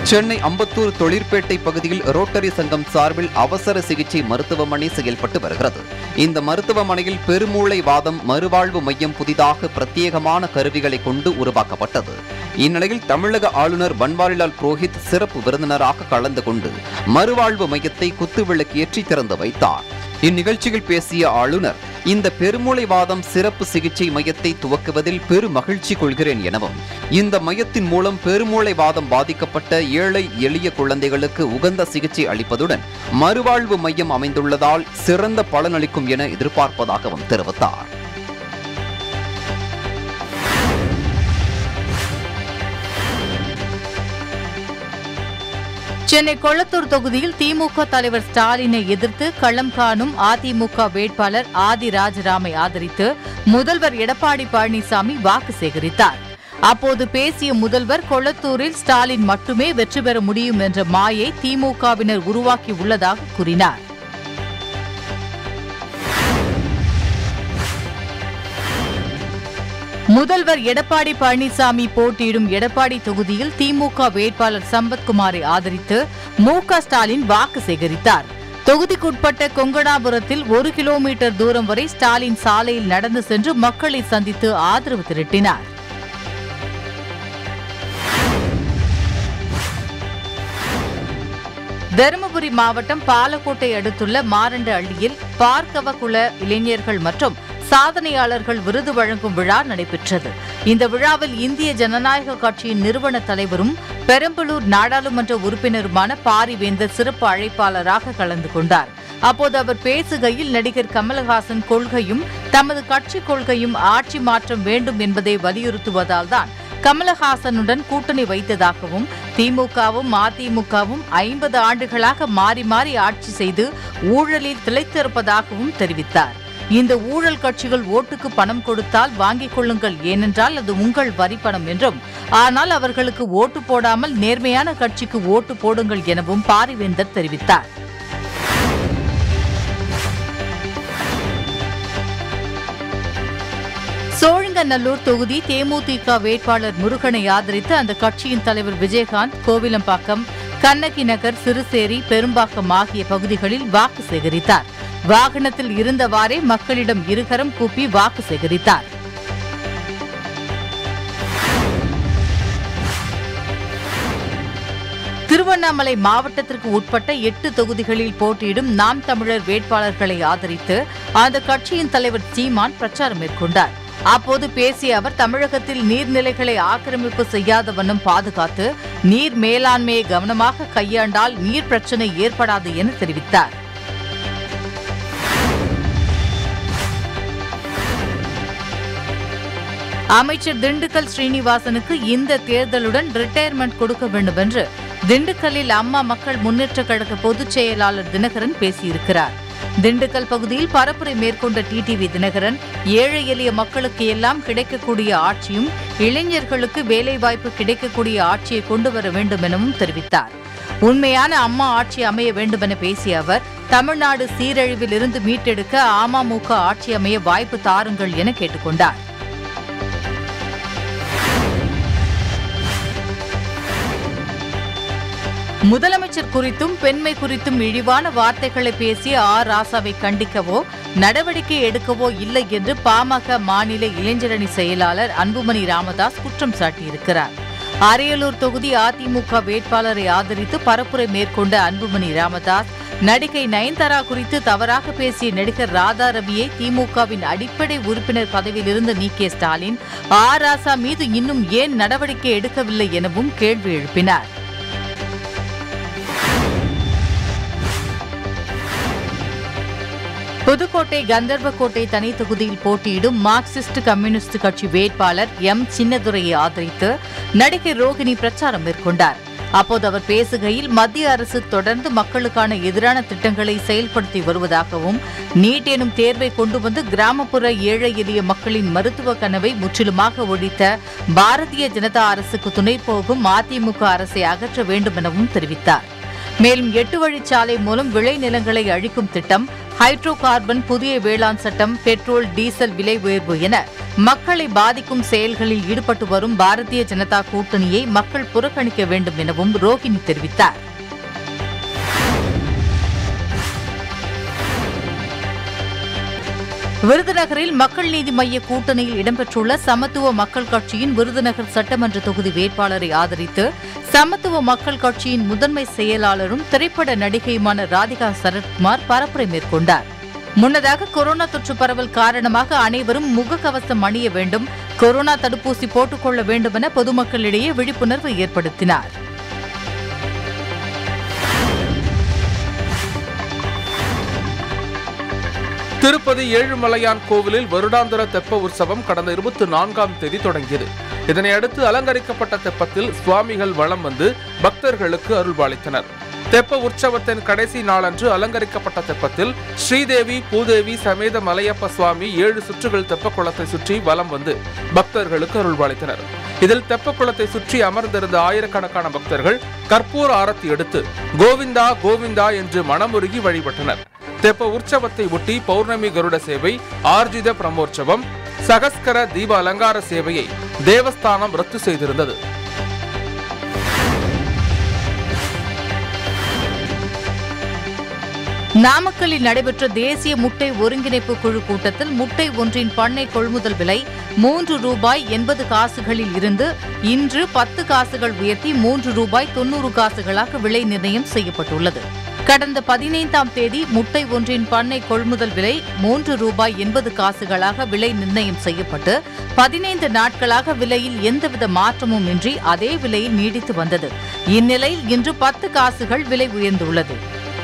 சென்னை அம்பத்தூர் தொழிற்பேட்டை பகுதியில் ரோட்டரி சங்கம் சார்பில் அவசர சிகிச்சை மருத்துவமனை செயல்பட்டு வருகிறது இந்த மருத்துவமனையில் பெருமூளை வாதம் மறுவாழ்வு மையம் புதிதாக பிரத்யேகமான கருவிகளை கொண்டு உருவாக்கப்பட்டது இந்நிலையில் தமிழக ஆளுநர் பன்வாரிலால் புரோஹித் சிறப்பு விருந்தினராக கலந்து கொண்டு மறுவாழ்வு மையத்தை குத்துவிளக்கு ஏற்றி திறந்து வைத்தார் இந்நிகழ்ச்சியில் பேசிய ஆளுநர் இந்த பெருமூளைவாதம் சிறப்பு சிகிச்சை மையத்தை துவக்குவதில் பெரும் மகிழ்ச்சி கொள்கிறேன் எனவும் இந்த மையத்தின் மூலம் பெருமூளைவாதம் பாதிக்கப்பட்ட ஏழை எளிய குழந்தைகளுக்கு உகந்த சிகிச்சை அளிப்பதுடன் மறுவாழ்வு மையம் அமைந்துள்ளதால் சிறந்த பலனளிக்கும் என எதிர்பார்ப்பதாகவும் தெரிவித்தார் சென்னை கொளத்தூர் தொகுதியில் திமுக தலைவர் ஸ்டாலினை எதிர்த்து களம் காணும் அதிமுக வேட்பாளர் ஆதி ராஜராமை ஆதரித்து முதல்வர் எடப்பாடி பழனிசாமி வாக்கு சேகரித்தார் அப்போது பேசிய முதல்வர் கொளத்தூரில் ஸ்டாலின் மட்டுமே வெற்றி பெற முடியும் என்ற மாயை திமுகவினர் உருவாக்கி உள்ளதாக கூறினார் முதல்வர் எடப்பாடி பழனிசாமி போட்டியிடும் எடப்பாடி தொகுதியில் திமுக வேட்பாளர் சம்பத்குமாரை ஆதரித்து மு க ஸ்டாலின் வாக்கு சேகரித்தார் தொகுதிக்குட்பட்ட கொங்கணாபுரத்தில் ஒரு கிலோமீட்டர் தூரம் வரை ஸ்டாலின் சாலையில் நடந்து சென்று மக்களை சந்தித்து ஆதரவு திரட்டினார் தருமபுரி மாவட்டம் பாலக்கோட்டை அடுத்துள்ள மாரண்ட அள்ளியில் பார்க்கவகுல இளைஞர்கள் மற்றும் சாதனையாளர்கள் விருது வழங்கும் விழா நடைபெற்றது இந்த விழாவில் இந்திய ஜனநாயக கட்சியின் நிறுவன தலைவரும் பெரம்பலூர் நாடாளுமன்ற உறுப்பினருமான பாரிவேந்தர் சிறப்பு அழைப்பாளராக கலந்து கொண்டார் அப்போது அவர் பேசுகையில் நடிகர் கமலஹாசன் கொள்கையும் தமது கட்சி கொள்கையும் ஆட்சி மாற்றம் வேண்டும் என்பதை வலியுறுத்துவதால் தான் கமலஹாசனுடன் கூட்டணி வைத்ததாகவும் திமுகவும் அதிமுகவும் ஐம்பது ஆண்டுகளாக மாறி மாறி ஆட்சி செய்து ஊழலில் திளைத்திருப்பதாகவும் தெரிவித்தார் இந்த ஊழல் கட்சிகள் ஓட்டுக்கு பணம் கொடுத்தால் வாங்கிக் கொள்ளுங்கள் ஏனென்றால் அது உங்கள் வரி பணம் என்றும் ஆனால் அவர்களுக்கு ஓட்டு போடாமல் நேர்மையான கட்சிக்கு ஓட்டு போடுங்கள் எனவும் பாரிவேந்தர் தெரிவித்தார் சோழிங்கநல்லூர் தொகுதி தேமுதிக வேட்பாளர் முருகனை ஆதரித்து அந்த கட்சியின் தலைவர் விஜயகாந்த் கோவிலம்பாக்கம் கண்ணகி நகர் சிறுசேரி பெரும்பாக்கம் ஆகிய பகுதிகளில் வாக்கு சேகரித்தார் வாகனத்தில் இருந்தவாறே மக்களிடம் இருகரம் கூப்பி வாக்கு சேகரித்தார் திருவண்ணாமலை மாவட்டத்திற்கு உட்பட்ட எட்டு தொகுதிகளில் போட்டியிடும் நாம் தமிழர் வேட்பாளர்களை ஆதரித்து அந்த கட்சியின் தலைவர் சீமான் பிரச்சாரம் மேற்கொண்டார் அப்போது பேசிய அவர் தமிழகத்தில் நீர்நிலைகளை ஆக்கிரமிப்பு செய்யாத வண்ணம் பாதுகாத்து நீர் மேலாண்மையை கவனமாக கையாண்டால் நீர் பிரச்சினை ஏற்படாது என தெரிவித்தார் அமைச்சர் திண்டுக்கல் ஸ்ரீனிவாசனுக்கு இந்த தேர்தலுடன் ரிட்டையர்மெண்ட் கொடுக்க வேண்டும் என்று திண்டுக்கல்லில் அம்மா மக்கள் முன்னேற்ற கழக பொதுச் செயலாளர் தினகரன் பேசியிருக்கிறார் திண்டுக்கல் பகுதியில் பரப்புரை மேற்கொண்ட டிடிவி தினகரன் ஏழை எளிய மக்களுக்கு எல்லாம் கிடைக்கக்கூடிய ஆட்சியும் இளைஞர்களுக்கு வேலைவாய்ப்பு கிடைக்கக்கூடிய ஆட்சியை கொண்டு வர வேண்டும் எனவும் தெரிவித்தார் உண்மையான அம்மா ஆட்சி அமைய வேண்டுமென பேசிய அவர் தமிழ்நாடு சீரழிவில் இருந்து மீட்டெடுக்க அமமுக ஆட்சி அமைய வாய்ப்பு தாருங்கள் என கேட்டுக்கொண்டார் முதலமைச்சர் குறித்தும் பெண்மை குறித்தும் இழிவான வார்த்தைகளை பேசிய ஆர் ராசாவை கண்டிக்கவோ நடவடிக்கை எடுக்கவோ இல்லை என்று பாமக மாநில இளைஞரணி செயலாளர் அன்புமணி ராமதாஸ் குற்றம் சாட்டியிருக்கிறார் அரியலூர் தொகுதி அதிமுக வேட்பாளரை ஆதரித்து பரப்புரை மேற்கொண்ட அன்புமணி ராமதாஸ் நடிகை நயன்தாரா குறித்து தவறாக பேசிய நடிகர் ராதா ரவியை திமுகவின் அடிப்படை உறுப்பினர் பதவியிலிருந்து நீக்கிய ஸ்டாலின் ஆர் ராசா மீது இன்னும் ஏன் நடவடிக்கை எடுக்கவில்லை எனவும் கேள்வி எழுப்பினார் புதுக்கோட்டை கந்தர்வக்கோட்டை தனி தொகுதியில் போட்டியிடும் மார்க்சிஸ்ட் கம்யூனிஸ்ட் கட்சி வேட்பாளர் எம் சின்னதுரையை ஆதரித்து நடிகை ரோகிணி பிரச்சாரம் மேற்கொண்டார் அப்போது அவர் பேசுகையில் மத்திய அரசு தொடர்ந்து மக்களுக்கான எதிரான திட்டங்களை செயல்படுத்தி வருவதாகவும் நீட் எனும் தேர்வை கொண்டு வந்து கிராமப்புற ஏழை எளிய மக்களின் மருத்துவ கனவை முற்றிலுமாக ஒழித்த பாரதிய ஜனதா அரசுக்கு துணை போகும் அதிமுக அரசை அகற்ற வேண்டும் எனவும் தெரிவித்தார் மேலும் எட்டு வழிச்சாலை மூலம் விளைநிலங்களை அழிக்கும் திட்டம் ஹைட்ரோ கார்பன் புதிய வேளாண் சட்டம் பெட்ரோல் டீசல் விலை உயர்வு என மக்களை பாதிக்கும் செயல்களில் ஈடுபட்டு வரும் பாரதிய ஜனதா கூட்டணியை மக்கள் புறக்கணிக்க வேண்டும் எனவும் ரோஹிணி தெரிவித்தார் விருதுநகரில் மக்கள் நீதி மய்ய கூட்டணியில் இடம்பெற்றுள்ள சமத்துவ மக்கள் கட்சியின் விருதுநகர் சட்டமன்ற தொகுதி வேட்பாளரை ஆதரித்து சமத்துவ மக்கள் கட்சியின் முதன்மை செயலாளரும் திரைப்பட நடிகையுமான ராதிகா சரத்குமார் பரப்புரை மேற்கொண்டார் முன்னதாக கொரோனா தொற்று பரவல் காரணமாக அனைவரும் முகக்கவசம் அணிய வேண்டும் கொரோனா தடுப்பூசி போட்டுக்கொள்ள வேண்டும் என பொதுமக்களிடையே விழிப்புணர்வு ஏற்படுத்தினார் திருப்பதி ஏழுமலையான் கோவிலில் வருடாந்திர தெப்ப உற்சவம் கடந்த இருபத்தி நான்காம் தேதி தொடங்கியது இதனை அடுத்து அலங்கரிக்கப்பட்ட தெப்பத்தில் சுவாமிகள் வலம் வந்து பக்தர்களுக்கு அருள்பாலித்தனர் தெப்ப உற்சவத்தின் கடைசி நாளன்று அலங்கரிக்கப்பட்ட தெப்பத்தில் ஸ்ரீதேவி பூதேவி சமேத மலையப்ப சுவாமி ஏழு சுற்றுகள் தெப்ப குளத்தை சுற்றி வலம் வந்து பக்தர்களுக்கு அருள்பாலித்தனர் இதில் தெப்ப குளத்தை சுற்றி அமர்ந்திருந்த ஆயிரக்கணக்கான பக்தர்கள் கற்பூர ஆரத்தி எடுத்து கோவிந்தா கோவிந்தா என்று மனமுருகி வழிபட்டனர் தெப்ப உற்சவத்தை ஒட்டி பௌர்ணமி கருட சேவை ஆர்ஜித பிரமோற்சவம் சகஸ்கர தீப அலங்கார சேவையை தேவஸ்தானம் ரத்து செய்திருந்தது நாமக்கல்லில் நடைபெற்ற தேசிய முட்டை ஒருங்கிணைப்பு குழு கூட்டத்தில் முட்டை ஒன்றின் பண்ணை கொள்முதல் விலை மூன்று ரூபாய் எண்பது காசுகளில் இருந்து இன்று பத்து காசுகள் உயர்த்தி மூன்று ரூபாய் தொன்னூறு காசுகளாக விலை நிர்ணயம் செய்யப்பட்டுள்ளது கடந்த பதினைந்தாம் தேதி முட்டை ஒன்றின் பண்ணை கொள்முதல் விலை மூன்று ரூபாய் எண்பது காசுகளாக விலை நிர்ணயம் செய்யப்பட்டு பதினைந்து நாட்களாக விலையில் எந்தவித மாற்றமும் இன்றி அதே விலையில் நீடித்து வந்தது இந்நிலையில் இன்று பத்து காசுகள் விலை உயர்ந்துள்ளது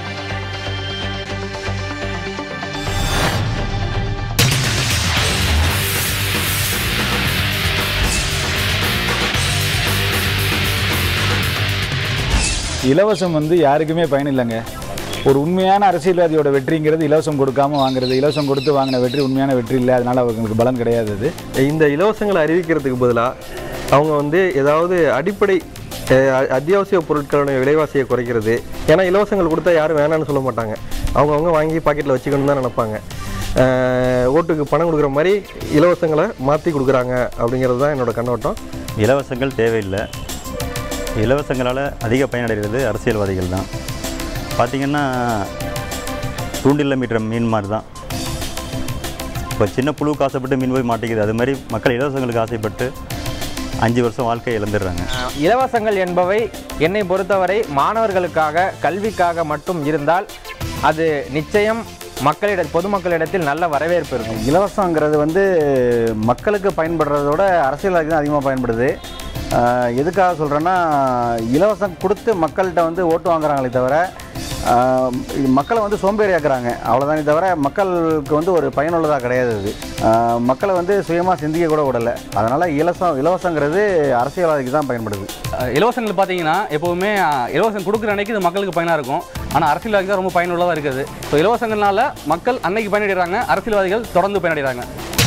இலவசம் வந்து யாருக்குமே பயன் இல்லைங்க ஒரு உண்மையான அரசியல்வாதியோட வெற்றிங்கிறது இலவசம் கொடுக்காம வாங்குறது இலவசம் கொடுத்து வாங்கின வெற்றி உண்மையான வெற்றி இல்லை அதனால அவங்களுக்கு பலன் கிடையாது அது இந்த இலவசங்களை அறிவிக்கிறதுக்கு பதிலாக அவங்க வந்து ஏதாவது அடிப்படை அஹ், அ- அத்தியாவசிய பொருட்களோட விலைவாசியை குறைக்கிறது ஏன்னா இலவசங்கள் கொடுத்தா யாரும் வேணாம்னு சொல்ல மாட்டாங்க அவங்கவுங்க வாங்கி பாக்கெட்டில் வச்சுக்கணும் தான் நினைப்பாங்க அஹ், ஓட்டுக்கு பணம் கொடுக்குற மாதிரி இலவசங்களை மாற்றி கொடுக்குறாங்க அப்படிங்கிறது தான் என்னோட கண்ணோட்டம் இலவசங்கள் தேவையில்லை இலவசங்களால் அதிக பயனடைகிறது அரசியல்வாதிகள் தான் பார்த்திங்கன்னா தூண்டில்ல மீட்டுற மீன் மாதிரி தான் இப்போ சின்ன புழுவுக்கு ஆசைப்பட்டு மீன் போய் மாட்டேங்குது அது மாதிரி மக்கள் இலவசங்களுக்கு ஆசைப்பட்டு அஞ்சு வருஷம் வாழ்க்கையை இழந்துடுறாங்க இலவசங்கள் என்பவை என்னை பொறுத்தவரை மாணவர்களுக்காக கல்விக்காக மட்டும் இருந்தால் அது நிச்சயம் மக்களிட பொதுமக்களிடத்தில் நல்ல வரவேற்பு இருக்கும் இலவசங்கிறது வந்து மக்களுக்கு பயன்படுறதோட அரசியல்வாதிக்கு தான் அதிகமாக பயன்படுது ஆஹ் எதுக்காக சொல்கிறேன்னா இலவசம் கொடுத்து மக்கள்கிட்ட வந்து ஓட்டு வாங்குறாங்களே தவிர ஆஹ் இது மக்களை வந்து சோம்பேறியாக்குறாங்க அவ்வளோதானே தவிர மக்களுக்கு வந்து ஒரு பயனுள்ளதாக கிடையாது அது ஆஹ் மக்களை வந்து சுயமாக சிந்திக்க கூட விடலை அதனால் இலவசம் இலவசங்கிறது அரசியல்வாதிக்கு தான் பயன்படுது அஹ் இலவசங்கள் பார்த்தீங்கன்னா எப்போவுமே அஹ், இலவசம் கொடுக்குற அன்னைக்கு இது மக்களுக்கு பயனாக இருக்கும் ஆனால் அரசியல்வாதிக்கு தான் ரொம்ப பயனுள்ளதாக இருக்குது ஸோ இலவசங்கள்னால மக்கள் அன்னைக்கு பயனடைகிறாங்க அரசியல்வாதிகள் தொடர்ந்து பயனடைகிறாங்க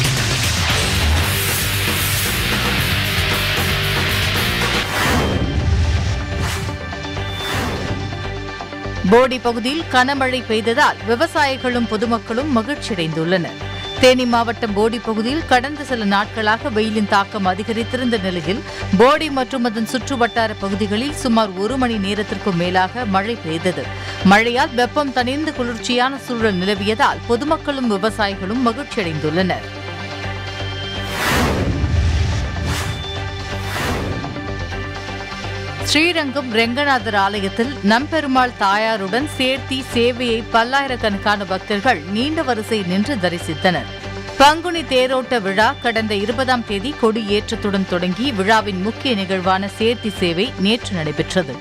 போடி பகுதியில் கனமழை பெய்ததால் விவசாயிகளும் பொதுமக்களும் மகிழ்ச்சியடைந்துள்ளனர் தேனி மாவட்டம் போடி பகுதியில் கடந்த சில நாட்களாக வெயிலின் தாக்கம் அதிகரித்திருந்த நிலையில் போடி மற்றும் அதன் சுற்றுவட்டார பகுதிகளில் சுமார் ஒரு மணி நேரத்திற்கும் மேலாக மழை பெய்தது மழையால் வெப்பம் தணிந்து குளிர்ச்சியான சூழல் நிலவியதால் பொதுமக்களும் விவசாயிகளும் மகிழ்ச்சியடைந்துள்ளனர் ஸ்ரீரங்கம் ரெங்கநாதர் ஆலயத்தில் நம்பெருமாள் தாயாருடன் சேர்த்தி சேவையை பல்லாயிரக்கணக்கான பக்தர்கள் நீண்ட வரிசை நின்று தரிசித்தனர் பங்குனி தேரோட்ட விழா கடந்த இருபதாம் தேதி கொடி ஏற்றத்துடன் தொடங்கி விழாவின் முக்கிய நிகழ்வான சேர்த்தி சேவை நேற்று நடைபெற்றது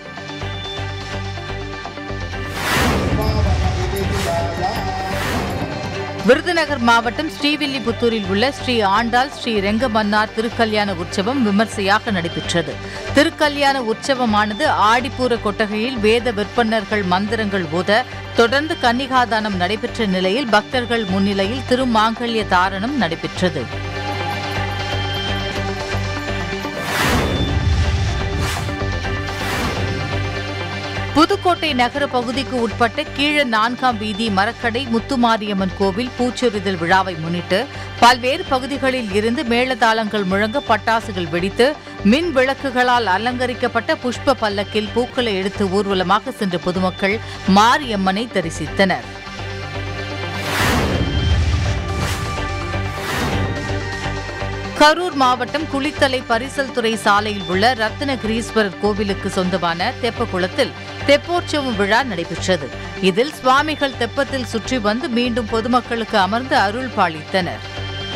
விருதுநகர் மாவட்டம் ஸ்ரீவில்லிபுத்தூரில் உள்ள ஸ்ரீ ஆண்டாள் ஸ்ரீ ரெங்கமன்னார் திருக்கல்யாண உற்சவம் விமர்சையாக நடைபெற்றது திருக்கல்யாண உற்சவமானது ஆடிப்பூர கொட்டகையில் வேத விற்பன்னர்கள் மந்திரங்கள் ஓத தொடர்ந்து கன்னிகாதானம் நடைபெற்ற நிலையில் பக்தர்கள் முன்னிலையில் திருமாங்கல்ய தாரணம் நடைபெற்றது புதுக்கோட்டை நகர பகுதிக்கு உட்பட்ட கீழ நான்காம் வீதி மரக்கடை முத்துமாரியம்மன் கோவில் பூச்சொரிதல் விழாவை முன்னிட்டு பல்வேறு பகுதிகளில் இருந்து மேளதாளங்கள் முழங்க பட்டாசுகள் வெடித்து மின் விளக்குகளால் அலங்கரிக்கப்பட்ட புஷ்ப பல்லக்கில் பூக்களை எடுத்து ஊர்வலமாக சென்ற பொதுமக்கள் மாரியம்மனை தரிசித்தனர் கரூர் மாவட்டம் குளித்தலை பரிசல் துறை சாலையில் உள்ள ரத்னகிரீஸ்வரர் கோவிலுக்கு சொந்தமான தெப்பக்குளத்தில் தெப்போற்சவம் விழா நடைபெற்றது இதில் சுவாமிகள் தெப்பத்தில் சுற்றி வந்து மீண்டும் பொதுமக்களுக்கு அமர்ந்து அருள் பாலித்தனர்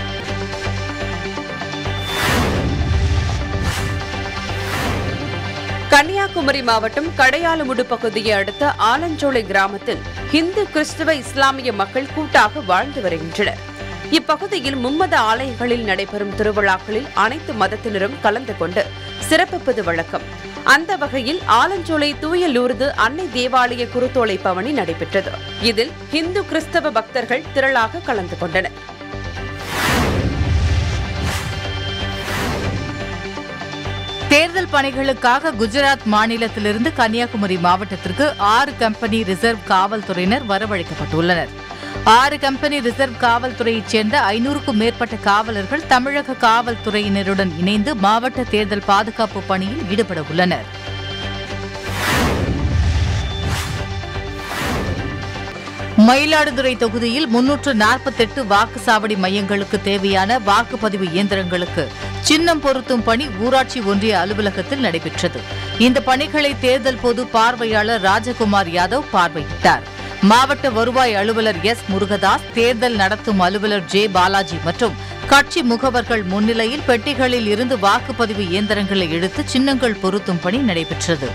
கன்னியாகுமரி மாவட்டம் கடையாலுமுடு பகுதியை அடுத்த ஆலஞ்சோலை கிராமத்தில் இந்து கிறிஸ்தவ இஸ்லாமிய மக்கள் கூட்டாக வாழ்ந்து வருகின்றனர் இப்பகுதியில் மும்மத ஆலயங்களில் நடைபெறும் திருவிழாக்களில் அனைத்து மதத்தினரும் கலந்து கொண்டு சிறப்பிப்பது வழக்கம் அந்த வகையில் ஆலஞ்சோலை தூய லூர்து அன்னை தேவாலய குருத்தோலை பவனி நடைபெற்றது இதில் இந்து கிறிஸ்தவ பக்தர்கள் திரளாக கலந்து கொண்டனர் தேர்தல் பணிகளுக்காக குஜராத் மாநிலத்திலிருந்து கன்னியாகுமரி மாவட்டத்திற்கு ஆறு கம்பெனி ரிசர்வ் காவல்துறையினர் வரவழைக்கப்பட்டுள்ளனர் ஆறு கம்பெனி ரிசர்வ் காவல்துறையைச் சேர்ந்த ஐநூறுக்கும் மேற்பட்ட காவலர்கள் தமிழக காவல்துறையினருடன் இணைந்து மாவட்ட தேர்தல் பாதுகாப்பு பணியில் ஈடுபட உள்ளனர் மயிலாடுதுறை தொகுதியில் முன்னூற்று நாற்பத்தெட்டு வாக்குச்சாவடி மையங்களுக்கு தேவையான வாக்குப்பதிவு இயந்திரங்களுக்கு சின்னம் பொருத்தும் பணி ஊராட்சி ஒன்றிய அலுவலகத்தில் நடைபெற்றது இந்த பணிகளை தேர்தல் பொது பார்வையாளர் ராஜகுமார் யாதவ் பார்வையிட்டார் மாவட்ட வருவாய் அலுவலர் எஸ் முருகதாஸ் தேர்தல் நடத்தும் அலுவலர் ஜே பாலாஜி மற்றும் கட்சி முகவர்கள் முன்னிலையில் பெட்டிகளில் இருந்து வாக்குப்பதிவு இயந்திரங்களை எடுத்து சின்னங்கள் பொருத்தும் பணி நடைபெற்றது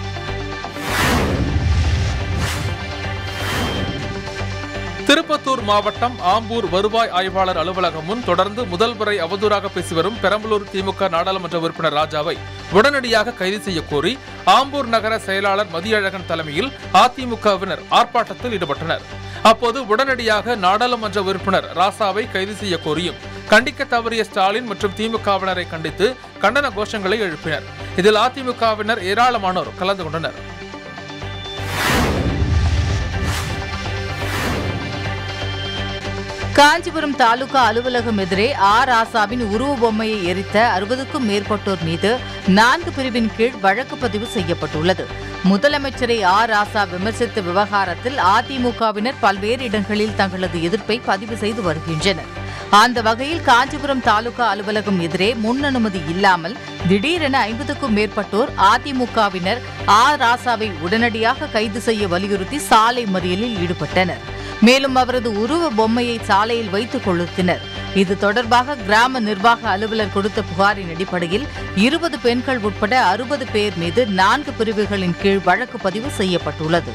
திருப்பத்தூர் மாவட்டம் ஆம்பூர் வருவாய் ஆய்வாளர் அலுவலகம் முன் தொடர்ந்து முதல் முறை அவதூறாக பேசி வரும் பெரம்பலூர் திமுக நாடாளுமன்ற உறுப்பினர் ராஜாவை உடனடியாக கைது செய்ய கோரி ஆம்பூர் நகர செயலாளர் மதியழகன் தலைமையில் அதிமுகவினர் ஆர்ப்பாட்டத்தில் ஈடுபட்டனர் அப்போது உடனடியாக நாடாளுமன்ற உறுப்பினர் ராசாவை கைது செய்ய கோரியும் கண்டிக்க தவறிய ஸ்டாலின் மற்றும் திமுகவினரை கண்டித்து கண்டன கோஷங்களை எழுப்பினர் இதில் அதிமுகவினர் ஏராளமானோர் கலந்து கொண்டனர் காஞ்சிபுரம் தாலுகா அலுவலகம் எதிரே ஆர் ஆசாவின் உருவ பொம்மையை எரித்த அறுபதுக்கும் மேற்பட்டோர் மீது நான்கு பிரிவின் கீழ் வழக்கு பதிவு செய்யப்பட்டுள்ளது முதலமைச்சரை ஆர் ஆசா விமர்சித்த விவகாரத்தில் அதிமுகவினர் பல்வேறு இடங்களில் தங்களது எதிர்ப்பை பதிவு செய்து வருகின்றனர் அந்த வகையில் காஞ்சிபுரம் தாலுகா அலுவலகம் எதிரே முன் அனுமதி இல்லாமல் திடீரென ஐம்பதுக்கும் மேற்பட்டோர் அதிமுகவினர் ஆர் ராசாவை உடனடியாக கைது செய்ய வலியுறுத்தி சாலை மறியலில் ஈடுபட்டனர் மேலும் அவரது உருவ பொம்மையை சாலையில் வைத்து கொளுத்தினர் இது தொடர்பாக கிராம நிர்வாக அலுவலர் கொடுத்த புகாரின் அடிப்படையில் இருபது பெண்கள் உட்பட அறுபது பேர் மீது நான்கு பிரிவுகளின் கீழ் வழக்கு பதிவு செய்யப்பட்டுள்ளது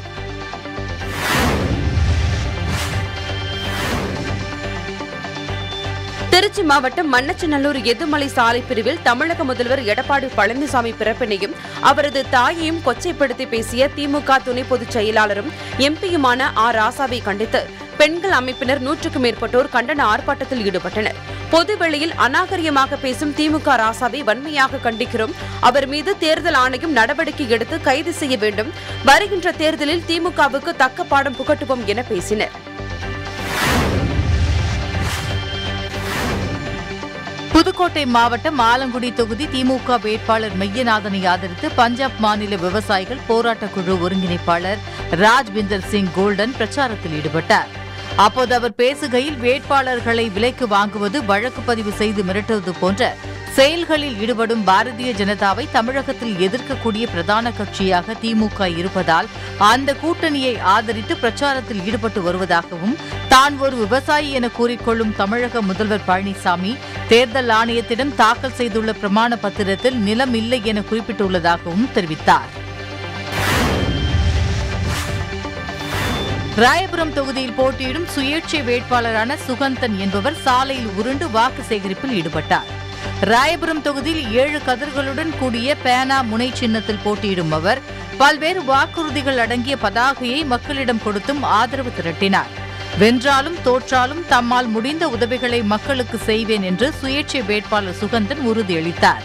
திருச்சி மாவட்டம் மண்ணச்சநல்லூர் எதுமலை சாலை பிரிவில் தமிழக முதல்வர் எடப்பாடி பழனிசாமி பிறப்பினையும் அவரது தாயையும் கொச்சைப்படுத்தி பேசிய திமுக துணை பொதுச் செயலாளரும் எம்பியுமான ஆர் ராசாவை கண்டித்து பெண்கள் அமைப்பினர் நூற்றுக்கும் மேற்பட்டோர் கண்டன ஆர்ப்பாட்டத்தில் ஈடுபட்டனர் பொதுவெளியில் அநாகரிகமாக பேசும் திமுக ராசாவை வன்மையாக கண்டிக்கிறோம் அவர் மீது தேர்தல் ஆணையம் நடவடிக்கை எடுத்து கைது செய்ய வேண்டும் வருகின்ற தேர்தலில் திமுகவுக்கு தக்க பாடம் புகட்டுவோம் என பேசினர் புதுக்கோட்டை மாவட்டம் ஆலங்குடி தொகுதி திமுக வேட்பாளர் மெய்யநாதனை ஆதரித்து பஞ்சாப் மாநில விவசாயிகள் போராட்டக் குழு ஒருங்கிணைப்பாளர் ராஜ்விந்தர் சிங் கோல்டன் பிரச்சாரத்தில் ஈடுபட்டார் அப்போது அவர் பேசுகையில் வேட்பாளர்களை விலைக்கு வாங்குவது வழக்கு பதிவு செய்து மிரட்டுவது போன்ற செயல்களில் ஈடுபடும் பாரதிய ஜனதாவை தமிழகத்தில் எதிர்க்கக்கூடிய பிரதான கட்சியாக திமுக இருப்பதால் அந்த கூட்டணியை ஆதரித்து பிரச்சாரத்தில் ஈடுபட்டு வருவதாகவும் தான் ஒரு விவசாயி என கூறிக்கொள்ளும் தமிழக முதல்வர் பழனிசாமி தேர்தல் ஆணையத்திடம் தாக்கல் செய்துள்ள பிரமாண பத்திரத்தில் நிலம் இல்லை என குறிப்பிட்டுள்ளதாகவும் தெரிவித்தார் ராயபுரம் தொகுதியில் போட்டியிடும் சுயேட்சை வேட்பாளரான சுகந்தன் என்பவர் சாலையில் உருண்டு வாக்கு சேகரிப்பில் ஈடுபட்டார் ராயபுரம் தொகுதியில் ஏழு கதிர்களுடன் கூடிய பேனா முனை சின்னத்தில் போட்டியிடும் அவர் பல்வேறு வாக்குறுதிகள் அடங்கிய பதாகையை மக்களிடம் கொடுத்தும் ஆதரவு திரட்டினார் வென்றாலும் தோற்றாலும் தம்மால் முடிந்த உதவிகளை மக்களுக்கு செய்வேன் என்று சுயேட்சை வேட்பாளர் சுகந்தன் உறுதியளித்தார்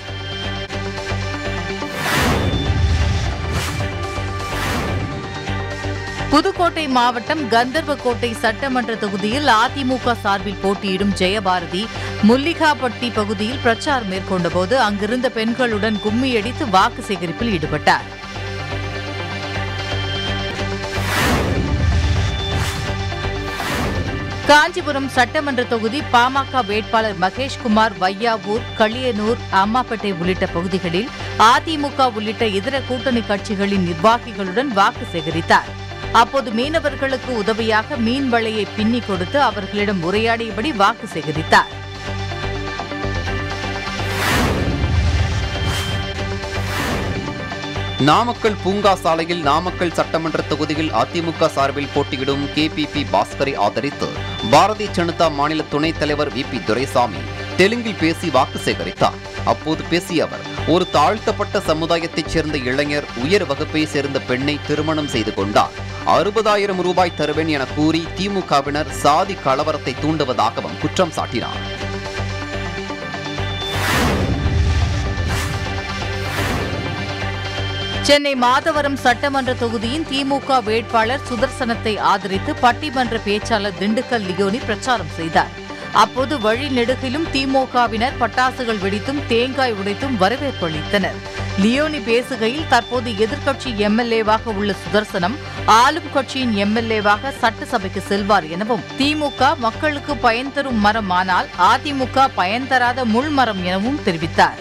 புதுக்கோட்டை மாவட்டம் கந்தர்வக்கோட்டை சட்டமன்ற தொகுதியில் அதிமுக சார்பில் போட்டியிடும் ஜெயபாரதி முல்லிகாப்பட்டி பகுதியில் பிரச்சாரம் மேற்கொண்டபோது அங்கிருந்த பெண்களுடன் கும்மியடித்து வாக்கு சேகரிப்பில் ஈடுபட்டார் காஞ்சிபுரம் சட்டமன்ற தொகுதி பாமக வேட்பாளர் மகேஷ்குமார் வையாவூர் களியனூர் அம்மாப்பேட்டை உள்ளிட்ட பகுதிகளில் அதிமுக உள்ளிட்ட இதர கூட்டணி கட்சிகளின் நிர்வாகிகளுடன் வாக்கு சேகரித்தார் அப்போது மீனவர்களுக்கு உதவியாக மீன் வலையை பின்னிக் கொடுத்து அவர்களிடம் உரையாடியபடி வாக்கு சேகரித்தார் நாமக்கல் பூங்கா சாலையில் நாமக்கல் சட்டமன்ற தொகுதியில் அதிமுக சார்பில் போட்டியிடும் கேபிபி பாஸ்கரை ஆதரித்து பாரதிய ஜனதா மாநில துணைத் தலைவர் வி பி துரைசாமி தெலுங்கில் பேசி வாக்கு சேகரித்தார் அப்போது பேசிய அவர் ஒரு தாழ்த்தப்பட்ட சமுதாயத்தைச் சேர்ந்த இளைஞர் உயர் வகுப்பை சேர்ந்த பெண்ணை திருமணம் செய்து கொண்டார் அறுபதாயிரம் ரூபாய் தருவேன் என கூறி திமுகவினர் சாதி கலவரத்தை தூண்டுவதாகவும் குற்றம் சாட்டினார் சென்னை மாதவரம் சட்டமன்ற தொகுதியின் திமுக வேட்பாளர் சுதர்சனத்தை ஆதரித்து பட்டிமன்ற பேச்சாளர் திண்டுக்கல் லியோனி பிரச்சாரம் செய்தார் அப்போது வழி நெடுகிலும் திமுகவினர் பட்டாசுகள் வெடித்தும் தேங்காய் உடைத்தும் வரவேற்பு அளித்தனர் லியோனி பேசுகையில் தற்போது எதிர்க்கட்சி எம்எல்ஏவாக உள்ள சுதர்சனம் ஆளும் கட்சியின் எம்எல்ஏவாக சட்டசபைக்கு செல்வார் எனவும் திமுக மக்களுக்கு பயன் தரும் மரம் ஆனால் அதிமுக பயன் தராத முள்மரம் எனவும் தெரிவித்தார்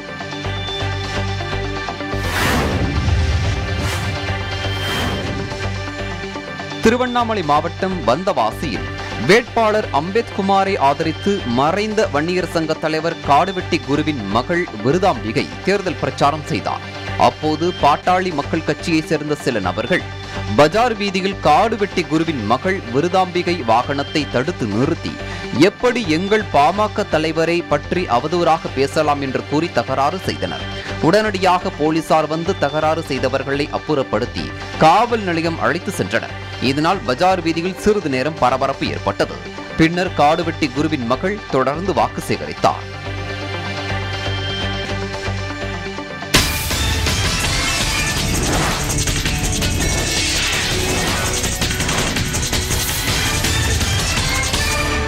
திருவண்ணாமலை மாவட்டம் வந்தவாசியில் வேட்பாளர் அம்பேத்குமாரை ஆதரித்து மறைந்த வன்னியர் சங்க தலைவர் காடுவெட்டி குருவின் மகள் விருதாம்பிகை தேர்தல் பிரச்சாரம் செய்தார் அப்போது பாட்டாளி மக்கள் கட்சியைச் சேர்ந்த சில நபர்கள் பஜார் வீதியில் காடுவெட்டி குருவின் மகள் விருதாம்பிகை வாகனத்தை தடுத்து நிறுத்தி எப்படி எங்கள் பாமக தலைவரை பற்றி அவதூறாக பேசலாம் என்று கூறி தகராறு செய்தனர் உடனடியாக போலீசார் வந்து தகராறு செய்தவர்களை அப்புறப்படுத்தி காவல் நிலையம் அழைத்து சென்றனர் இதனால் பஜார் வீதியில் சிறிது நேரம் பரபரப்பு ஏற்பட்டது பின்னர் காடுவெட்டி குருவின் மகள் தொடர்ந்து வாக்கு சேகரித்தார்